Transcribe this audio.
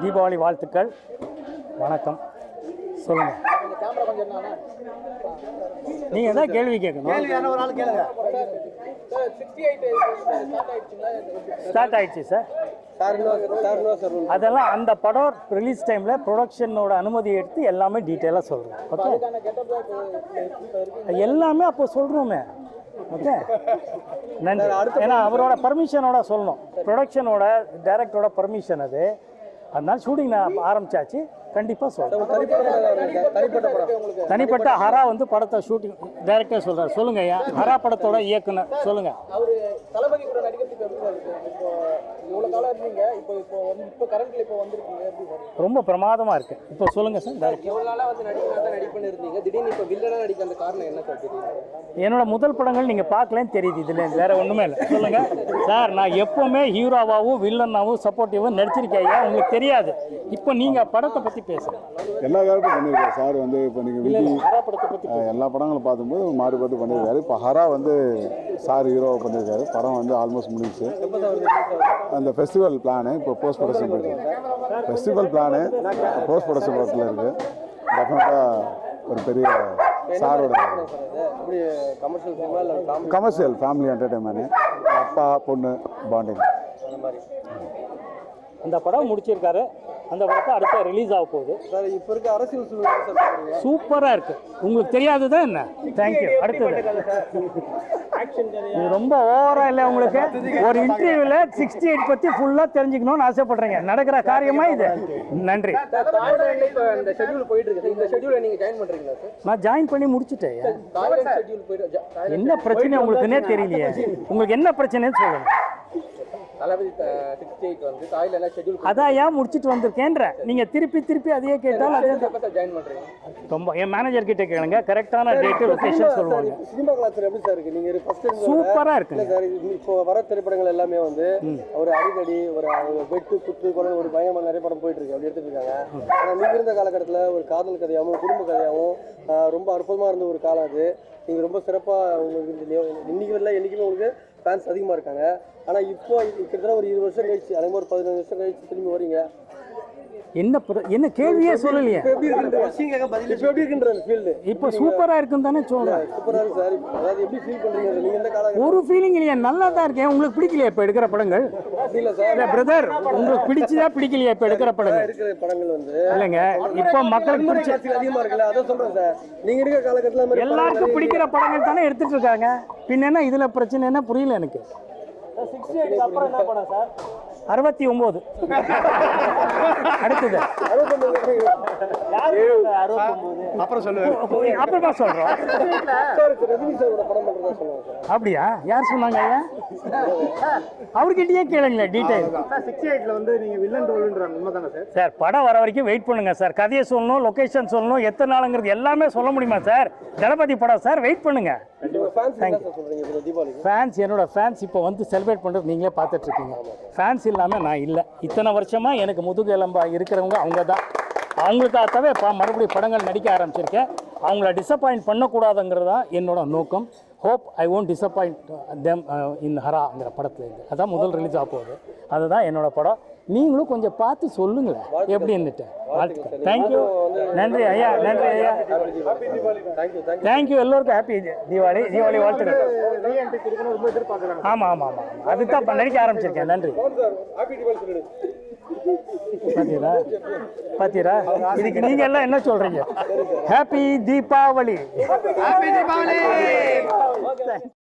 தீபாவளி வாழ்த்துக்கள் வணக்கம் சொல்லுங்கள் நீங்கள் தான் கேள்வி கேட்கணும் ஒரு ஆள் கேளுங்க ஸ்டார்ட் ஆயிடுச்சு சார் சார் சார் சார் அதெல்லாம் அந்த படம் ரிலீஸ் டைமில் ப்ரொடக்ஷனோட அனுமதி எடுத்து எல்லாமே டீட்டெயிலாக சொல்கிறோம் ஓகே எல்லாமே அப்போ சொல்கிறோமே ஓகே நன்றி ஏன்னா அவரோட பர்மிஷனோட சொல்லணும் ப்ரொடக்ஷனோட டைரக்டரோட பர்மிஷன் அது அதனால ஷூட்டிங் நான் ஆரம்பிச்சாச்சு கண்டிப்பாக சொல்கிறேன் தனிப்பட்ட படம் தனிப்பட்ட ஹரா வந்து படத்தை ஷூட்டிங் டைரக்டர் சொல்கிறார் சொல்லுங்க ஐயா ஹரா படத்தோட இயக்குனர் சொல்லுங்கள் அவரு தளபதி கூட நடிக்கிறதுக்கு எப்படி சார் இருக்கு இப்போ இவ்வளவு காலம் இருந்தீங்க இப்போ இப்போ வந்து இப்போ கரண்ட்ல இப்போ வந்திருக்கீங்க எப்படி சார் ரொம்ப பிரமாதமாக இருக்குது இப்போ சொல்லுங்கள் சார் டைரக்டர் இவ்வளவு நாளா வந்து நடிகனா தான் நடிப்புன்னு இருந்தீங்க திடீர்னு இப்போ வில்லனா நடிக்க அந்த காரணம் என்ன சார் தெரியும் என்னோட முதல் படங்கள் நீங்கள் பார்க்கலன்னு தெரியுது இதில் வேற ஒன்றுமே இல்லை சொல்லுங்க சார் நான் எப்போவுமே ஹீரோவாகவும் வில்லனாகவும் சப்போர்ட்டிவும் நடிச்சிருக்கேன் ஐயா உங்களுக்கு தெரியாது இப்போ நீங்கள் படத்தை பற்றி பேசுங்க எல்லா கேரக்டரும் பண்ணியிருக்காரு சார் வந்து இப்போ நீங்கள் விதி ஹரா படத்தை பற்றி அஹ், எல்லா படங்களும் பார்க்கும்போது மாறுபட்டு பண்ணியிருக்காரு இப்போ ஹரா வந்து சார் ஹீரோவை பண்ணியிருக்காரு படம் வந்து ஆல்மோஸ்ட் முடிஞ்சுச்சு அந்த ஃபெஸ்டிவல் பிளானு இப்போ போஸ்ட் ப்ரொடக்ஷன் போயிருக்கு ஃபெஸ்டிவல் பிளானு போஸ்ட் ப்ரொடக்ஷன் ஒர்க்கில் இருக்குது டெஃபினட்டாக ஒரு பெரிய சாரோட அப்படி கமர்ஷியல் சினிமா இல்லை காமெடி கமர்ஷியல் ஃபேமிலி என்டர்டைன்மெண்ட் அப்பா பொண்ணு பாண்டிங் அந்த மாதிரி அந்த படம் முடிச்சிருக்காரு அந்த படத்தை அடுத்த ரிலீஸ் ஆக போகுது சார் இப்போ இருக்க அரசியல் சூழ்நிலை சார் சொல்றீங்க சூப்பராக இருக்கு உங்களுக்கு தெரியாததா என்ன தேங்க்யூ அடுத்தது இது ரொம்ப ஓவரா இல்லை உங்களுக்கு ஒரு இன்டர்வியூல சிக்ஸ்டி எயிட் பற்றி ஃபுல்லாக தெரிஞ்சுக்கணும்னு ஆசைப்படுறீங்க நடக்கிற காரியமா இது நன்றி தாய்லாண்டில் இப்போ இந்த ஷெட்யூல் போயிட்டு இருக்கு சார் இந்த ஷெட்யூலை நீங்கள் ஜாயின் பண்ணுறீங்களா சார் நான் ஜாயின் பண்ணி முடிச்சிட்டேன் தாய்லாந்து ஷெட்யூல் போயிட்டு ஜா- தாய்லாந்து என்ன பிரச்சனை உங்களுக்குன்னே தெரியலையே உங்களுக்கு என்ன பிரச்சனைன்னு சொல்லுங்க தளபதி சிக்ஸ்டி எயிட் வந்து தாய்லாந்து ஷெட்யூல் அதான் ஏன் முடிச்சிட்டு வந்திருக்கேன்ற நீங்க திருப்பி திருப்பி அதையே கேட்டால் அதே எப்போ சார் ஜாயின் பண்ணுறீங்க ரொம்ப என் மேனேஜர் கிட்ட கேளுங்க கரெக்டான டேட்டு லொகேஷன் சொல்லுவாங்க சினிமா கிளாஸ் எப்படி சார் இருக்கு நீங்க ஃபர்ஸ்ட் சூப்பரா இல்ல இருக்குங்க சார் இது இப்போ வர திரைப்படங்கள் எல்லாமே வந்து ஒரு அடிக்கடி ஒரு ஒரு வெட்டு குத்து கொலை ஒரு பயங்கரமான நிறைய படம் போயிட்டு இருக்கு அப்படி எடுத்துட்டு இருக்காங்க ஆனா நீங்க இருந்த காலகட்டத்தில் ஒரு காதல் கதையாகவும் குடும்ப கதையாகவும் ஆஹ், ரொம்ப அற்புதமா இருந்த ஒரு காலம் அது நீங்க ரொம்ப சிறப்பா உங்களுக்கு இந்த நே- இன்னைக்கு வரல என்னைக்குமே உங்களுக்கு ஃபேன்ஸ் அதிகமா இருக்காங்க ஆனா இப்போ கிட்டத்தட்ட ஒரு இருபது வருஷம் கழிச்சு அதே மாதிரி ஒரு பதினஞ்சு வருஷம் கழிச்சு திரும்பி வரீங்க என்ன பிர- என்ன கேள்வியே சொல்லலையே இப்போ எப்படி இருக்குன்ற இப்போ எப்படி இருக்குன்ற அந்த ஃபீல்டு இப்போ சூப்பரா இருக்குன்னு தானே சொல்றேன் சூப்பரா இருக்கு சார் அதாவது எப்படி ஃபீல் பண்றீங்க நீங்க எந்த காலகட்டம் ஒரு ஃபீலிங் இல்லையா நல்லா தான் இருக்கேன் உங்களுக்கு பிடிக்கலையா இப்போ எடுக்கிற படங்கள் அப்படி இல்லை சார் இல்ல பிரதர் உங்களுக்கு பிடிச்சதா பிடிக்கலையா இப்போ எடுக்கிற படங்கள் இருக்கிற படங்கள் வந்து இல்லைங்க இப்போ மக்களுக்கு வன்முறை பிடிச்ச காட்சிகள் அதிகமா இருக்குல்ல அதான் சொல்றேன் சார் நீங்க இருக்க காலகட்டத்தில் அந்த மாதிரி எல்லாருக்கும் பிடிக்கிற படங்கள் தானே எடுத்துட்டு இருக்காங்க பின்ன என்ன இதுல பிரச்சனை என்ன புரியல எனக்கு அப்புறம் என்ன படம் சார் அறுபத்தி ஒன்பது அடுத்தது அப்புறம் சொல்லுவேன் அப்புறமா சொல்றோம் சார் ரஜினி சாரோட படம் பண்றதா சொல்லுவாங்க சார் அப்படியா யார் சொன்னாங்க ஐயா அவர்கிட்டயே கேளுங்களேன் டீட்டெயில் சிக்ஸ்டி எயிட்ல வந்து நீங்க வில்லன் ரோல்ன்றாங்க உண்மை தானே சார் சார் படம் வர வரைக்கும் வெயிட் பண்ணுங்க சார் கதையை சொல்லணும் லொகேஷன் சொல்லணும் எத்தனை நாளுங்கிறது எல்லாமே சொல்ல முடியுமா சார் தளபதி படம் சார் வெயிட் பண்ணுங்க ஃபேன்ஸ் என்ன சார் சொல்றீங்க இப்போ தீபாவளிக்கு ஃபேன்ஸ் என்னோட ஃபேன்ஸ் இப்போ வந்து செலிப்ரேட் பண்ணுறது நீங்களே பார்த்துட்டு இருக்கீங்க ஃபேன்ஸ் இல்லாமல் நான் இல்லை இத்தனை வருஷமாக எனக்கு முதுகெலும்பா இருக்கிறவங்க அவங்க தான் அவங்களுக்காகவே இப்போ மறுபடியும் படங்கள் நடிக்க ஆரம்பிச்சிருக்கேன் அவங்கள டிசப்பாயிண்ட் பண்ணக்கூடாதுங்கிறது தான் என்னோட நோக்கம் hope I won't disappoint them in ஹராங்கிற படத்துலேருந்து அதான் முதல் ரிலீஸ் ஆக போகுது அதுதான் என்னோட படம் நீங்களும் கொஞ்சம் பார்த்து சொல்லுங்களேன் எப்படின்னுட்டு வாழ்த்துக்கள் தேங்க்யூ நன்றி ஐயா நன்றி ஐயா தேங்க்யூ தேங்க்யூ தேங்க்யூ எல்லோருக்கும் ஹாப்பி தீபாவளி தீபாவளி வாழ்த்துக்கள் ரீஎன்ட்ரி இருக்கணும் ரொம்ப எதிர்பார்க்குறாங்க ஆமாம் ஆமாம் ஆமாம் அதுதான் இப்போ நடிக்க ஆரம்பிச்சிருக்கேன் நன்றி சார் ஹாப்பி தீபாவளி சொல்லிடு பாத்தீரா பாத்தீரா இதுக்கு நீங்க எல்லாம் என்ன சொல்றீங்க ஹாப்பி தீபாவளி ஹாப்பி தீபாவளி